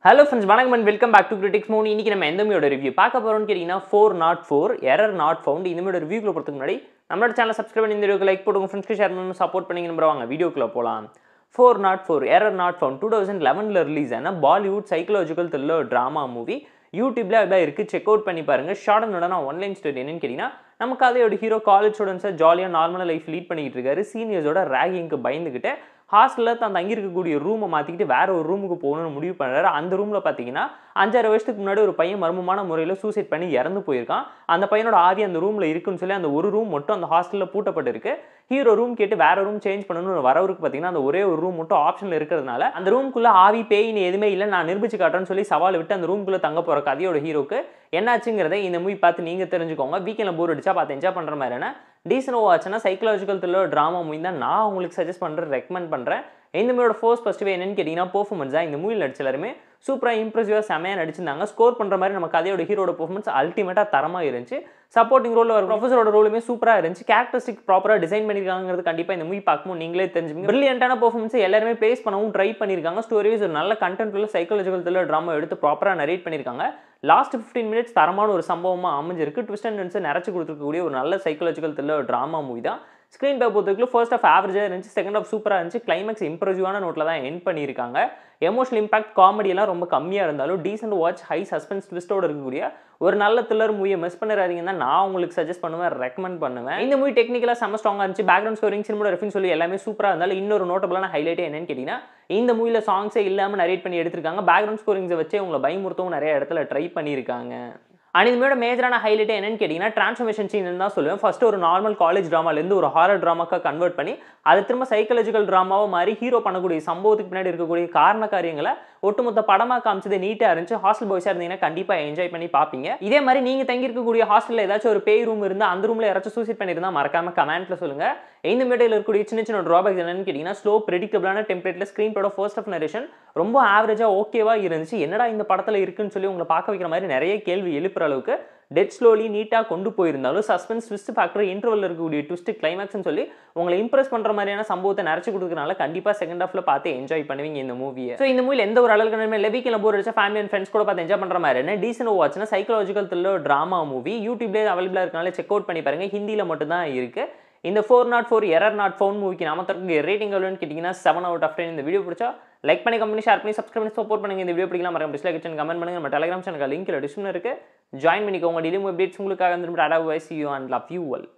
hello friends வணக்கம் and welcome back to critics மூணு இன்னைக்கு நம்ம எந்த மூவியோட ரிவ்யூ பார்க்க போறோம்னு கேட்டிங்கன்னா four not four error not found இந்த மூவியோட ரிவ்யூக்குள்ள போகிறதுக்கு முன்னாடி நம்மளோட சேனல் சப்ஸ்கிரைப் பண்ணி இந்த வீடியோக்கு லைக் போடுங்க ஃப்ரெண்ட்ஸ்க்கு ஷேர் பண்ணி சப்போர்ட் பண்ணி நம்புற வாங்க வீடியோக்குள்ள போகலாம் four not four error not found two thousand லெவனில் ரிலீஸ் ஆன Bollywood psychological thriller drama movie யூடியூப்ல அப்படியே இருக்குது செக் அவுட் பண்ணி பாருங்க ஷார்ட் அண்ட் நான் ஒன்லைன் ஸ்டோரி என்னன்னு கேட்டிங்கன்னா நம்ம கதையோட ஹீரோ காலேஜ் ஸ்டூடெண்ட்ஸை ஜாலியாக நார்மலாக லைஃப் லீட் பண்ணிக்கிட்டு இருக்காரு சீனியர்ஸோட ரேகிங்க்கு பயந்துக்கிட்டு ஹாஸ்டலில் தான் தங்கியிருக்கக்கூடிய ரூமை மாற்றிக்கிட்டு வேற ஒரு ரூமுக்கு போகணும்னு முடிவு பண்ணுறாரு அந்த ரூமில் பார்த்தீங்கன்னா அஞ்சாறு வருஷத்துக்கு முன்னாடி ஒரு பையன் மர்மமான முறையில் சூசைட் பண்ணி இறந்து போயிருக்கான் அந்த பையனோட ஆவி அந்த ரூமில் இருக்குன்னு சொல்லி அந்த ஒரு ரூம் மட்டும் அந்த ஹாஸ்டலில் பூட்டப்பட்டிருக்கு ஹீரோ ரூம் கேட்டு வேற ரூம் சேஞ்ச் பண்ணணும்னு வரவருக்கு பார்த்தீங்கன்னா அந்த ஒரே ஒரு ரூம் மட்டும் ஆப்ஷனில் இருக்கிறதுனால அந்த ரூம்குள்ளே ஆவி பேயின்னு எதுவுமே இல்லை நான் நிரூபிச்சு காட்டுறேன்னு சொல்லி சவால் விட்டு அந்த ரூம்குள்ளே தங்க போகிற கதையோட ஹீரோக்கு என்னாச்சுங்கிறத இந்த மூவி பார்த்து நீங்கள் தெரிஞ்சுக்கோங்க வீக்கெண்டில் போர் அடிச்சா பார்த்து என்ஜாய் பண்ணுற மாதிரியான டீசன் வாட்ச்னா சைக்கலாஜிக்கல் த்ரில்லர் ட்ராமா மூவி தான் நான் உங்களுக்கு சஜஸ்ட் பண்ணுறேன் ரெக்கமெண்ட் பண்ணுறேன் இந்த மூவியோட ஃபோர்ஸ் ஃபஸ்ட்டு என்னன்னு கேட்டிங்கன்னா பர்ஃபார்மன்ஸ் தான் இந்த மூவியில் நடிச்ச எல்லாருமே சூப்பராக இம்ப்ரெசிவாக செமையாக நடிச்சிருந்தாங்க ஸ்கோர் பண்ணுற மாதிரி நம்ம கதையோட ஹீரோட பர்ஃபார்மன்ஸ் அல்டிமேட்டாக தரமாக இருந்துச்சு சப்போர்ட்டிங் ரோலில் வர ப்ரொஃபஸரோட ரோலுமே சூப்பராக இருந்துச்சு கேரக்டரிஸ்டிக் ப்ராப்பராக டிசைன் பண்ணியிருக்காங்கிறது கண்டிப்பாக இந்த மூவி பார்க்கும்போது நீங்களே தெரிஞ்சுங்க பிரில்லியண்டான பர்ஃபார்மன்ஸ் எல்லாருமே ப்ளேஸ் பண்ணவும் ட்ரை பண்ணியிருக்காங்க ஸ்டோரிஸ் ஒரு நல்ல கண்டென்ட் உள்ள சைக்காலஜிக்கல் த்ரில்லர் ட்ராமா எடுத்து ப்ராப்பராக நரேட் பண்ணியிருக்காங்க லாஸ்ட் ஃபிஃப்டீன் மினிட்ஸ் தரமான ஒரு சம்பவமாக அமைஞ்சிருக்கு ட்விஸ்ட் அண்ட் டென்ஸை நிறச்சி கொடுத்துருக்கக்கூடிய ஒரு நல்ல சைக்காலஜிக்கல் த்ரில்லர் ட்ராமா மூவி தான் ஸ்க்ரீன் பே பொறுத்தவரைக்கும் ஃபர்ஸ்ட் ஆஃப் ஆவரேஜாக இருந்துச்சு செகண்ட் ஆஃப் சூப்பராக இருந்துச்சு கிளைமேக்ஸ் இம்ப்ரெசிவான நோட்டில் தான் என் பண்ணியிருக்காங்க எமோஷனல் இம்பாக்ட் காமெடியெல்லாம் ரொம்ப கம்மியாக இருந்தாலும் டீசென்ட் வாட்ச் ஹை சஸ்பென்ஸ் ட்விஸ்டோட இருக்கக்கூடிய ஒரு நல்ல த்ரில்லர் மூவியை மிஸ் பண்ணிடாதீங்கன்னு தான் நான் உங்களுக்கு சஜஸ்ட் பண்ணுவேன் ரெக்கமெண்ட் பண்ணுவேன் இந்த மூவி டெக்னிக்கலாக செம்ம ஸ்ட்ராங்காக இருந்துச்சு பேக்ரவுண்ட் ஸ்கோரிங் சினிமோட ரெஃபின் சொல்லி எல்லாமே சூப்பராக இருந்தாலும் இன்னொரு நோட்டபுளான ஹைலைட்டே என்னன்னு கேட்டிங்கன்னா இந்த மூவியில் சாங்ஸே இல்லாமல் நரேட் பண்ணி எடுத்திருக்காங்க பேக்ரவுண்ட் ஸ்கோரிங்ஸை வச்சு உங்களை பயமுறுத்தவும் நிறைய இடத்துல ட்ரை பண்ணியிருக்காங்க அண்ட் இதுமையோட மேஜரான ஹைலைட் என்னன்னு கேட்டிங்கன்னா ட்ரான்ஸ்ஃபர்மேஷன் சீன் தான் சொல்லுவேன் ஃபர்ஸ்ட் ஒரு நார்மல் காலேஜ் ட்ராமாலேருந்து ஒரு ஹாரர் ட்ராமாக்காக கன்வெர்ட் பண்ணி அது திரும்ப சைக்காலஜிக்கல் ட்ராமாவை மாதிரி ஹீரோ பண்ணக்கூடிய சம்பவத்துக்கு பின்னாடி இருக்கக்கூடிய காரண காரியங்களை ஒட்டுமொத்த படமாக காமிச்சது நீட்டாக இருந்துச்சு ஹாஸ்டல் பாய்ஸாக இருந்தீங்கன்னா கண்டிப்பாக என்ஜாய் பண்ணி பார்ப்பீங்க இதே மாதிரி நீங்கள் தங்கி இருக்கக்கூடிய ஹாஸ்டலில் ஏதாச்சும் ஒரு பேய் ரூம் இருந்தால் அந்த ரூமில் யாராச்சும் சூசைட் பண்ணியிருந்தா மறக்காம கமெண்ட்டில் சொல்லுங்கள் இந்த மீடியில் இருக்கக்கூடிய சின்ன சின்ன ட்ராபேக்ஸ் என்னன்னு கேட்டிங்கன்னா ஸ்லோ ப்ரெடிக்டபிளான டெம்ப்ளேட்டில் ஸ்க்ரீன் படம் ஃபர்ஸ்ட் ஆஃப் நரேஷன் ரொம்ப ஆவரேஜாக ஓகேவாக இருந்துச்சு என்னடா இந்த படத்தில் இருக்குன்னு சொல்லி உங்களை பார்க்க வைக்கிற மாதிரி நிறைய கேள்வி எழுப்புற அளவுக்கு டெட் ஸ்லோலி நீட்டாக கொண்டு போயிருந்தாலும் சஸ்பென்ஸ் ட்விஸ்ட் ஃபேக்டர் இன்டர்வல் இருக்கக்கூடிய ட்விஸ்ட் கிளைமேக்ஸ்னு சொல்லி உங்களை இம்ப்ரெஸ் பண்ணுற மாதிரியான சம்பவத்தை நிறச்சி கொடுக்கறனால கண்டிப்பாக செகண்ட் ஹாஃப்ல பார்த்து என்ஜாய் பண்ணுவீங்க இந்த மூவியை ஸோ இந்த மூவியில் எந்த ஒரு அளவுக்கு லெவிக்கில் போர் அடிச்சா ஃபேமிலி அண்ட் ஃப்ரெண்ட்ஸ் கூட பார்த்து என்ஜாய் பண்ணுற மாதிரி என்ன டீசன் வாட்ச்னா சைக்காலஜிக்கல் த்ரில்லர் ட்ராமா மூவி யூடியூப்லேயே அவைலபிளாக இருக்கனால செக் அவுட் பண்ணி பாருங்க ஹிந்தியில் மட்டும் தான் இருக்குது இந்த four not four error not found மூவிக்கு நாம தரக்கு ரேட்டிங் எவ்வளோன்னு கேட்டிங்கன்னா செவன் அவுட் ஆஃப் டென் இந்த வீடியோ பிடிச்சா லைக் பண்ணி கம்பெனி ஷேர் பண்ணி சப்ஸ்கிரைப் பண்ணி சப்போர்ட் பண்ணுங்க இந்த வீடியோ பிடிக்கலாம் மறக்காம டிஸ்லைக் கிச்சன் கமெண்ட் பண்ணுங்க நம்ம டெலிகிராம் சேனல் லிங்க் டிஸ்கிரிப்ஷன் இருக்கு ஜாயின் பண்ணிக்கோங்க டெய்லி அப்டேட்ஸ் உங்களுக்காக வந்து டாடா வைஸ் you and love you well